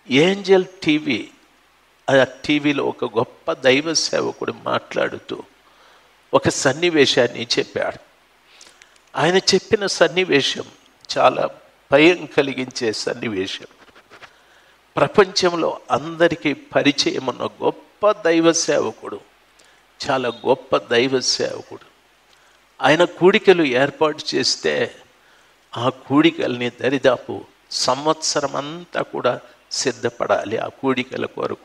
Angel TV ఆ టీవీలో ఒక గొప్ప దైవ సేవకుడు మాట్లాడుతూ ఒక సన్నివేశాన్ని చెప్పాడు ఆయన చెప్పిన సన్నివేశం చాలా భయం కలిగించే సన్నివేశం ప్రపంచంలో అందరికీ పరిచయం ఉన్న గొప్ప దైవ సేవకుడు చాలా గొప్ప దైవ సేవకుడు ఆయన కూడికలు ఏర్పాటు చేస్తే ఆ కూడికల్ని దరిదాపు సంవత్సరం అంతా కూడా సిద్ధపడాలి ఆ కూడికల కొరకు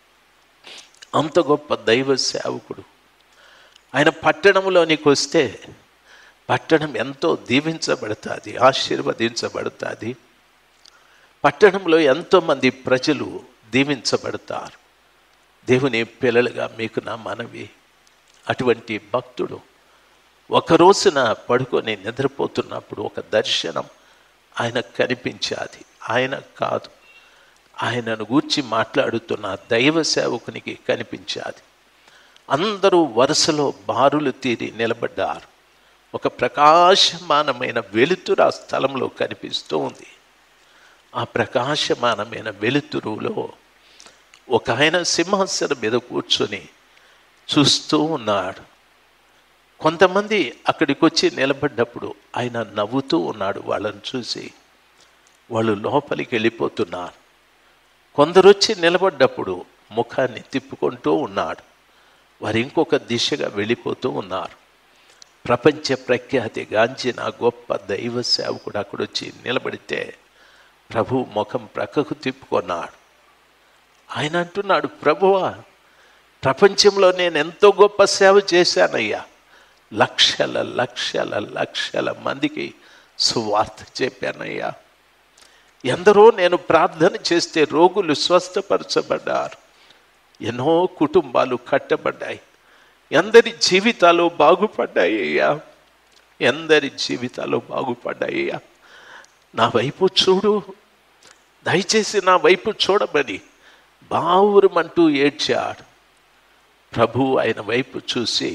అంత గొప్ప దైవ సేవకుడు ఆయన పట్టణంలోనికి వస్తే పట్టణం ఎంతో దీవించబడుతుంది ఆశీర్వదించబడుతుంది పట్టణంలో ఎంతోమంది ప్రజలు దీవించబడతారు దేవుని పిల్లలుగా మీకు నా మనవి అటువంటి భక్తుడు ఒక రోజున పడుకొని నిద్రపోతున్నప్పుడు ఒక దర్శనం ఆయన కనిపించాది ఆయన కాదు ఆయనను గూర్చి మాట్లాడుతున్న దైవ సేవకునికి కనిపించాది అందరూ వరుసలో బారులు తీరి నిలబడ్డారు ఒక ప్రకాశమానమైన వెలుతురు ఆ స్థలంలో కనిపిస్తూ ఉంది ఆ ప్రకాశమానమైన వెలుతురులో ఒక ఆయన సింహాసనం మీద కూర్చొని చూస్తూ ఉన్నాడు కొంతమంది అక్కడికి వచ్చి నిలబడ్డప్పుడు ఆయన నవ్వుతూ ఉన్నాడు వాళ్ళని చూసి వాళ్ళు లోపలికి వెళ్ళిపోతున్నారు కొందరు వచ్చి నిలబడ్డప్పుడు ముఖాన్ని తిప్పుకుంటూ ఉన్నాడు వారు ఇంకొక దిశగా వెళ్ళిపోతూ ఉన్నారు ప్రపంచ ప్రఖ్యాతి గాంచిన గొప్ప దైవ సేవకుడు అక్కడొచ్చి నిలబడితే ప్రభు ముఖం ప్రక్కకు తిప్పుకున్నాడు ఆయన అంటున్నాడు ప్రభువా ప్రపంచంలో నేను ఎంతో గొప్ప సేవ చేశానయ్యా లక్షల లక్షల లక్షల మందికి సువార్త చెప్పానయ్యా ఎందరో నేను ప్రార్థన చేస్తే రోగులు స్వస్థపరచబడ్డారు ఎన్నో కుటుంబాలు కట్టబడ్డాయి ఎందరి జీవితాలు బాగుపడ్డాయి అయ్యా ఎందరి జీవితాలు బాగుపడ్డాయ్యా నా వైపు చూడు దయచేసి నా వైపు చూడమని బావురమంటూ ఏడ్చాడు ప్రభు ఆయన వైపు చూసి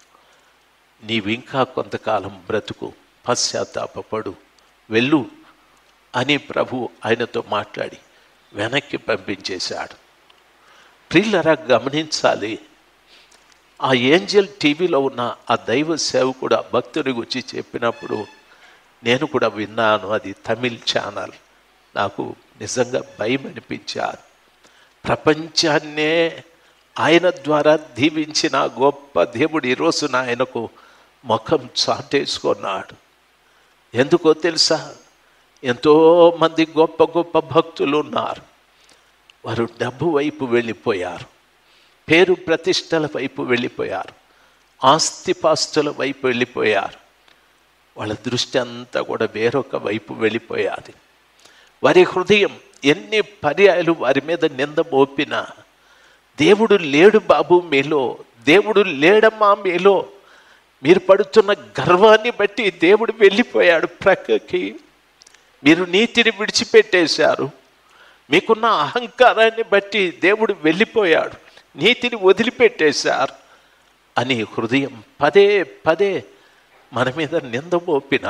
నీవింకా కొంతకాలం బ్రతుకు పశ్చాత్తాపడు వెళ్ళు అని ప్రభు ఆయనతో మాట్లాడి వెనక్కి పంపించేశాడు ప్రిల్లరా గమనించాలి ఆ ఏంజల్ టీవీలో ఉన్న ఆ దైవ సేవకుడు ఆ భక్తుని గురించి చెప్పినప్పుడు నేను కూడా విన్నాను అది తమిళ్ ఛానల్ నాకు నిజంగా భయం అనిపించారు ప్రపంచాన్నే ఆయన ద్వారా దీవించిన గొప్ప దేవుడు ఈ రోజున ఆయనకు ముఖం చాటేసుకున్నాడు ఎందుకో తెలుసా ఎంతోమంది గొప్ప గొప్ప భక్తులు ఉన్నారు వారు డబ్బు వైపు వెళ్ళిపోయారు పేరు ప్రతిష్టల వైపు వెళ్ళిపోయారు ఆస్తిపాస్తుల వైపు వెళ్ళిపోయారు వాళ్ళ దృష్టి అంతా కూడా వేరొక వైపు వెళ్ళిపోయాది వారి హృదయం ఎన్ని పర్యాయాలు వారి మీద నింద మోపినా దేవుడు లేడు బాబు మీలో దేవుడు లేడమ్మా మీలో మీరు పడుతున్న గర్వాన్ని బట్టి దేవుడు వెళ్ళిపోయాడు ప్రక్కకి మీరు నీతిని విడిచిపెట్టేశారు మీకున్న అహంకారాన్ని బట్టి దేవుడు వెళ్ళిపోయాడు నీతిని వదిలిపెట్టేశారు అని హృదయం పదే పదే మన మీద నింద మోపిన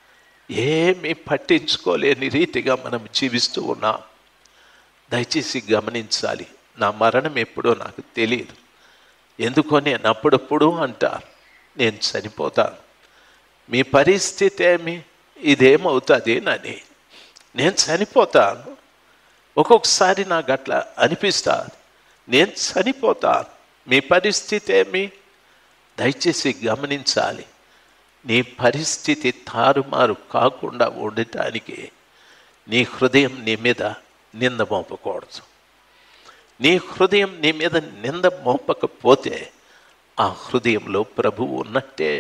ఏమీ పట్టించుకోలేని రీతిగా మనం జీవిస్తూ ఉన్నాం దయచేసి గమనించాలి నా మరణం ఎప్పుడో నాకు తెలియదు ఎందుకో నేను అప్పుడప్పుడు అంటారు నేను చనిపోతాను మీ పరిస్థితి ఏమి ఇదేమవుతుంది నని నేను చనిపోతాను ఒక్కొక్కసారి నాకు అట్లా అనిపిస్తుంది నేను చనిపోతాను మీ పరిస్థితి ఏమి దయచేసి గమనించాలి నీ పరిస్థితి తారుమారు కాకుండా ఉండటానికి నీ హృదయం నీ మీద నింద మోపకూడదు నీ హృదయం నీ మీద నింద మోపకపోతే ఆ హృదయంలో ప్రభువు ఉన్నట్టే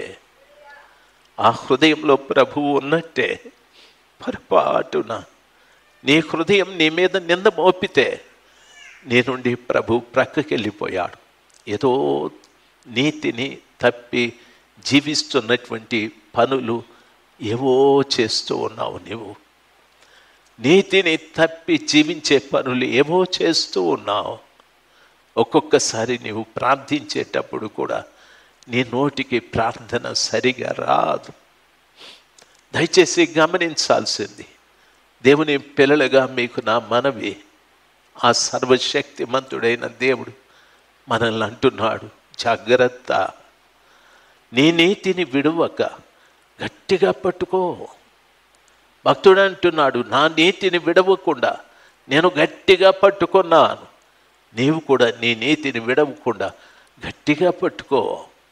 ఆ హృదయంలో ప్రభువు ఉన్నట్టే పొరపాటున నీ హృదయం నీ మీద నింద మోపితే నీ నుండి ప్రభు ప్రక్కకి వెళ్ళిపోయాడు ఏదో నీతిని తప్పి జీవిస్తున్నటువంటి పనులు ఏవో చేస్తూ ఉన్నావు నీవు నీతిని తప్పి జీవించే పనులు ఏవో చేస్తూ ఉన్నావు ఒక్కొక్కసారి నీవు ప్రార్థించేటప్పుడు కూడా నీ నోటికి ప్రార్థన సరిగా రాదు దయచేసి గమనించాల్సింది దేవుని పిల్లలుగా మీకు నా మనవి ఆ సర్వశక్తిమంతుడైన దేవుడు మనల్ని అంటున్నాడు జాగ్రత్త నీ నీతిని విడువక గట్టిగా పట్టుకో భక్తుడు అంటున్నాడు నా నీతిని విడవకుండా నేను గట్టిగా పట్టుకున్నాను నీవు కూడా నీ నీతిని విడవకుండా గట్టిగా పట్టుకో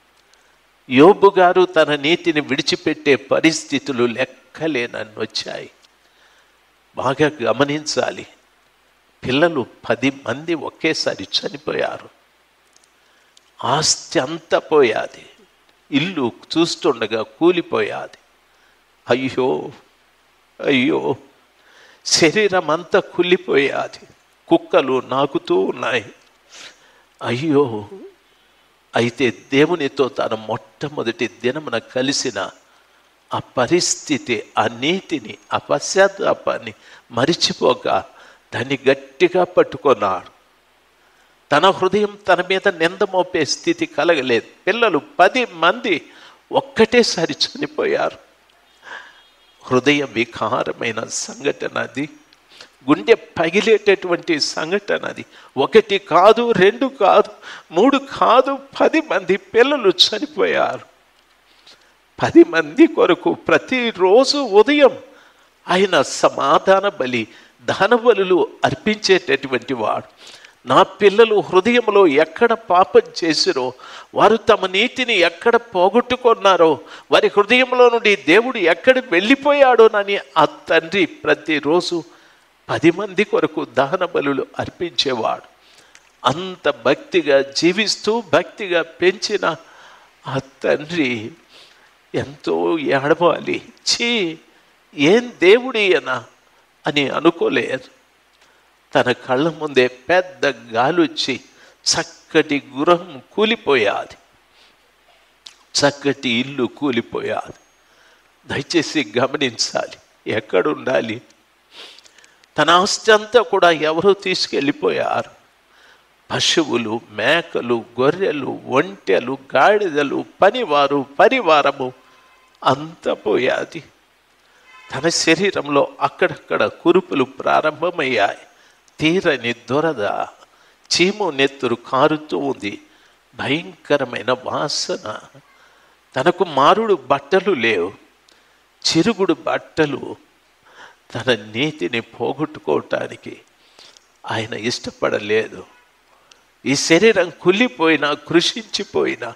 యోబు గారు తన నీతిని విడిచిపెట్టే పరిస్థితులు లెక్కలేనని వచ్చాయి బాగా గమనించాలి పిల్లలు పది మంది ఒకేసారి చనిపోయారు ఆస్తి అంతా పోయాది ఇల్లు చూస్తుండగా కూలిపోయాది అయ్యో అయ్యో శరీరం అంతా కుళ్ళిపోయాది కుక్కలు నాకుతూ ఉన్నాయి అయ్యో అయితే దేవునితో తన మొట్టమొదటి దినమున కలిసిన ఆ పరిస్థితి ఆ నీతిని ఆ పశ్చాత్తాపాన్ని మరిచిపోక దాన్ని గట్టిగా పట్టుకున్నాడు తన హృదయం తన మీద నింద మోపే స్థితి కలగలేదు పిల్లలు పది మంది ఒక్కటేసారి చనిపోయారు హృదయ వికారమైన సంఘటన అది గుండె పగిలేటటువంటి సంఘటన అది ఒకటి కాదు రెండు కాదు మూడు కాదు పది మంది పిల్లలు చనిపోయారు పది మంది కొరకు ప్రతిరోజు ఉదయం ఆయన సమాధాన బలి దాన బలులు అర్పించేటటువంటి వాడు నా పిల్లలు హృదయంలో ఎక్కడ పాపం చేసిరో వారు తమ నీతిని ఎక్కడ పోగొట్టుకున్నారో వారి హృదయంలో నుండి దేవుడు ఎక్కడ వెళ్ళిపోయాడోనని ఆ తండ్రి ప్రతిరోజు పది మంది కొరకు దహన బలులు అర్పించేవాడు అంత భక్తిగా జీవిస్తూ భక్తిగా పెంచిన ఆ తండ్రి ఎంతో ఏడవాలి ఛీ ఏం దేవుడియనా అని అనుకోలేదు తన కళ్ళ ముందే పెద్ద గాలొచ్చి చక్కటి గృహం కూలిపోయాది చక్కటి ఇల్లు కూలిపోయాది దయచేసి గమనించాలి ఎక్కడుండాలి తన ఆస్తి అంతా కూడా ఎవరో తీసుకెళ్ళిపోయారు పశువులు మేకలు గొర్రెలు ఒంటెలు గాడిదలు పనివారు పరివారము అంత పోయాది తన శరీరంలో అక్కడక్కడ కురుపులు ప్రారంభమయ్యాయి తీరని దొరద చీము నెత్తురు కారుతూ ఉంది భయంకరమైన వాసన తనకు మారుడు బట్టలు లేవు చిరుగుడు బట్టలు తన నీతిని పోగొట్టుకోవటానికి ఆయన ఇష్టపడలేదు ఈ శరీరం కుళ్ళిపోయినా కృషించిపోయినా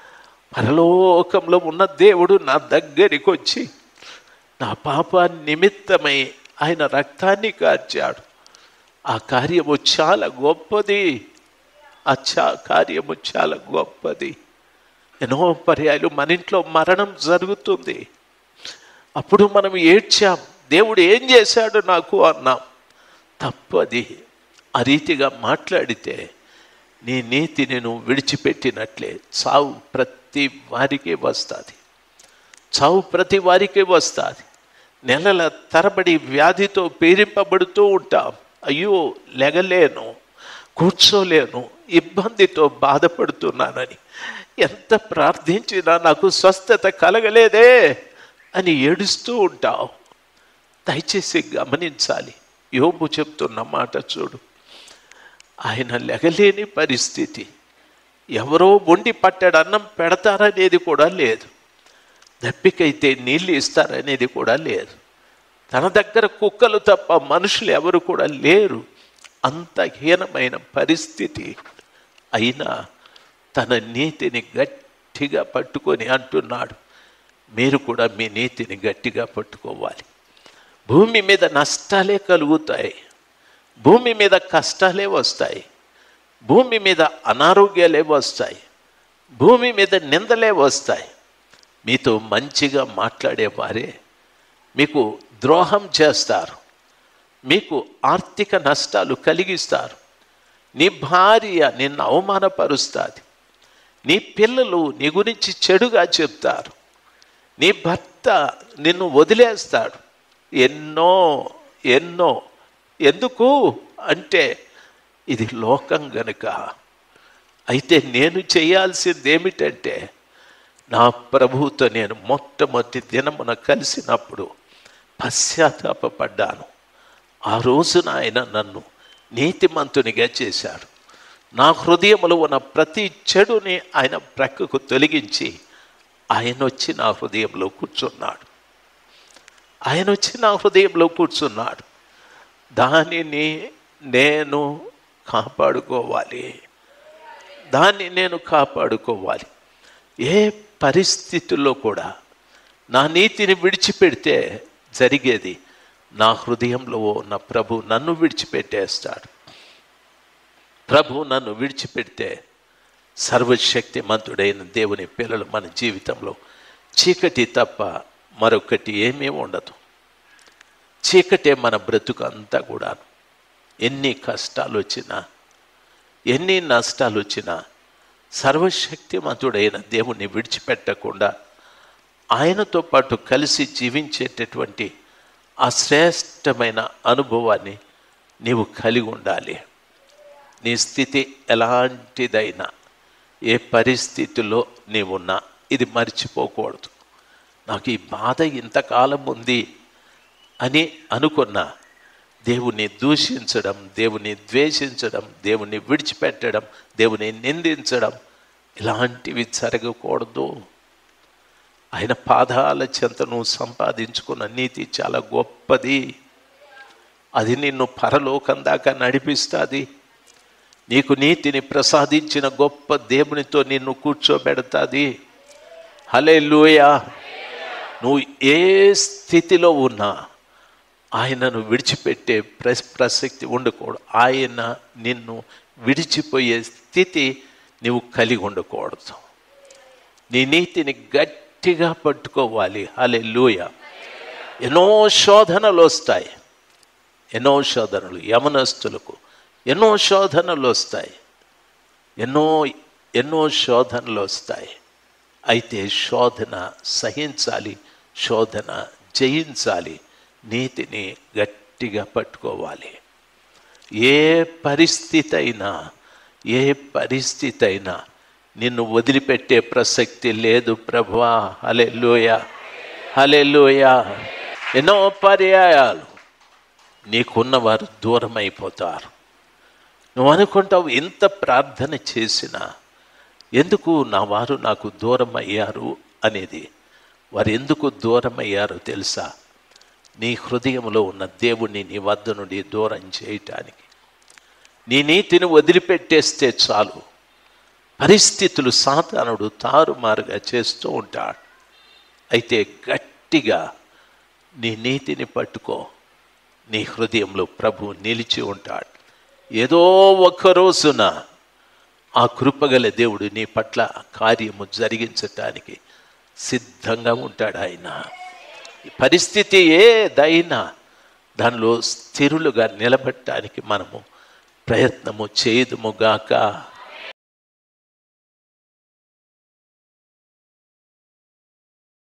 పరలోకంలో ఉన్న దేవుడు నా దగ్గరికి వచ్చి నా పాప నిమిత్తమై ఆయన రక్తాన్ని కార్చాడు ఆ కార్యము చాలా గొప్పది ఆ చా కార్యము చాలా గొప్పది ఎన్నో పర్యాయాలు మన ఇంట్లో మరణం జరుగుతుంది అప్పుడు మనం ఏడ్చాం దేవుడు ఏం చేశాడు నాకు అన్నాం తప్పది ఆ రీతిగా మాట్లాడితే నీ నీతిని నువ్వు విడిచిపెట్టినట్లే చావు ప్రతి వారికి వస్తుంది చావు ప్రతి వారికి వస్తుంది నెలల తరబడి వ్యాధితో పీడింపబడుతూ ఉంటాం అయ్యో లెగలేను కూర్చోలేను ఇబ్బందితో బాధపడుతున్నానని ఎంత ప్రార్థించినా నాకు స్వస్థత కలగలేదే అని ఏడుస్తూ ఉంటావు దయచేసి గమనించాలి యోబు చెప్తున్న మాట చూడు ఆయన లెగలేని పరిస్థితి ఎవరో వండి పట్టడు అన్నం పెడతారనేది కూడా లేదు దప్పికైతే నీళ్ళు ఇస్తారనేది కూడా లేదు తన దగ్గర కుక్కలు తప్ప మనుషులు ఎవరు కూడా లేరు అంత హీనమైన పరిస్థితి అయినా తన నీతిని గట్టిగా పట్టుకొని అంటున్నాడు మీరు కూడా మీ నీతిని గట్టిగా పట్టుకోవాలి భూమి మీద నష్టాలే కలుగుతాయి భూమి మీద కష్టాలే వస్తాయి భూమి మీద అనారోగ్యాలే వస్తాయి భూమి మీద నిందలే వస్తాయి మీతో మంచిగా మాట్లాడేవారే మీకు ద్రోహం చేస్తారు మీకు ఆర్థిక నష్టాలు కలిగిస్తారు నీ భార్య నిన్ను అవమానపరుస్తుంది నీ పిల్లలు నీ గురించి చెడుగా చెప్తారు నీ భర్త నిన్ను వదిలేస్తాడు ఎన్నో ఎన్నో ఎందుకు అంటే ఇది లోకం గనుక అయితే నేను చేయాల్సింది ఏమిటంటే నా ప్రభువుతో నేను మొట్టమొదటి దినమున కలిసినప్పుడు పశ్చాత్తాపడ్డాను ఆ రోజున ఆయన నన్ను నీతిమంతునిగా చేశాడు నా హృదయంలో ఉన్న ప్రతి చెడుని ఆయన ప్రక్కకు తొలగించి ఆయన వచ్చి నా హృదయంలో కూర్చున్నాడు ఆయన వచ్చి నా హృదయంలో కూర్చున్నాడు దానిని నేను కాపాడుకోవాలి దాన్ని నేను కాపాడుకోవాలి ఏ పరిస్థితుల్లో కూడా నా నీతిని విడిచిపెడితే జరిగేది నా హృదయంలో ఉన్న ప్రభు నన్ను విడిచిపెట్టేస్తాడు ప్రభు నన్ను విడిచిపెడితే సర్వశక్తిమంతుడైన దేవుని పిల్లలు మన జీవితంలో చీకటి తప్ప మరొకటి ఏమీ ఉండదు చీకటే మన బ్రతుకు అంతా కూడా ఎన్ని కష్టాలు వచ్చినా ఎన్ని నష్టాలు వచ్చినా సర్వశక్తిమంతుడైన దేవుణ్ణి విడిచిపెట్టకుండా ఆయనతో పాటు కలిసి జీవించేటటువంటి ఆ శ్రేష్టమైన అనుభవాన్ని నీవు కలిగి ఉండాలి నీ స్థితి ఎలాంటిదైనా ఏ పరిస్థితిలో నీవున్నా ఇది మర్చిపోకూడదు నాకు ఈ బాధ ఇంతకాలం ఉంది అని అనుకున్నా దేవుని దూషించడం దేవుని ద్వేషించడం దేవుని విడిచిపెట్టడం దేవుని నిందించడం ఇలాంటివి జరగకూడదు ఆయన పాదాల చెంత నువ్వు సంపాదించుకున్న నీతి చాలా గొప్పది అది నిన్ను పరలోకం దాకా నడిపిస్తుంది నీకు నీతిని ప్రసాదించిన గొప్ప దేవునితో నిన్ను కూర్చోబెడతాది హలే నువ్వు ఏ స్థితిలో ఉన్నా ఆయనను విడిచిపెట్టే ప్ర ప్రసక్తి ఉండకూడదు ఆయన నిన్ను విడిచిపోయే స్థితి నువ్వు కలిగి ఉండకూడదు నీ నీతిని గట్టిగా పట్టుకోవాలి హలే ఎన్నో శోధనలు వస్తాయి ఎన్నో శోధనలు యమనస్తులకు ఎన్నో శోధనలు వస్తాయి ఎన్నో ఎన్నో శోధనలు వస్తాయి అయితే శోధన సహించాలి శోధన జయించాలి నీతిని గట్టిగా పట్టుకోవాలి ఏ పరిస్థితి అయినా ఏ పరిస్థితి అయినా నిన్ను వదిలిపెట్టే ప్రసక్తి లేదు ప్రభువా హలే లోయ హలే ఎన్నో పర్యాయాలు నీకున్నవారు దూరం అయిపోతారు నువ్వు అనుకుంటావు ఎంత ప్రార్థన చేసినా ఎందుకు నా వారు నాకు దూరం అయ్యారు అనేది వారు ఎందుకు దూరం అయ్యారో తెలుసా నీ హృదయంలో ఉన్న దేవుణ్ణి నీ వద్ద నుండి దూరం చేయటానికి నీ నీతిని వదిలిపెట్టేస్తే చాలు పరిస్థితులు సాతానుడు తారుమారుగా చేస్తూ ఉంటాడు అయితే గట్టిగా నీ నీతిని పట్టుకో నీ హృదయంలో ప్రభు నిలిచి ఉంటాడు ఏదో ఒక్క రోజున ఆ కృపగల దేవుడు నీ పట్ల కార్యము జరిగించటానికి సిద్ధంగా ఉంటాడు ఆయన ఈ పరిస్థితి ఏదైనా దానిలో స్థిరులుగా నిలబడటానికి మనము ప్రయత్నము చేయదుముగాక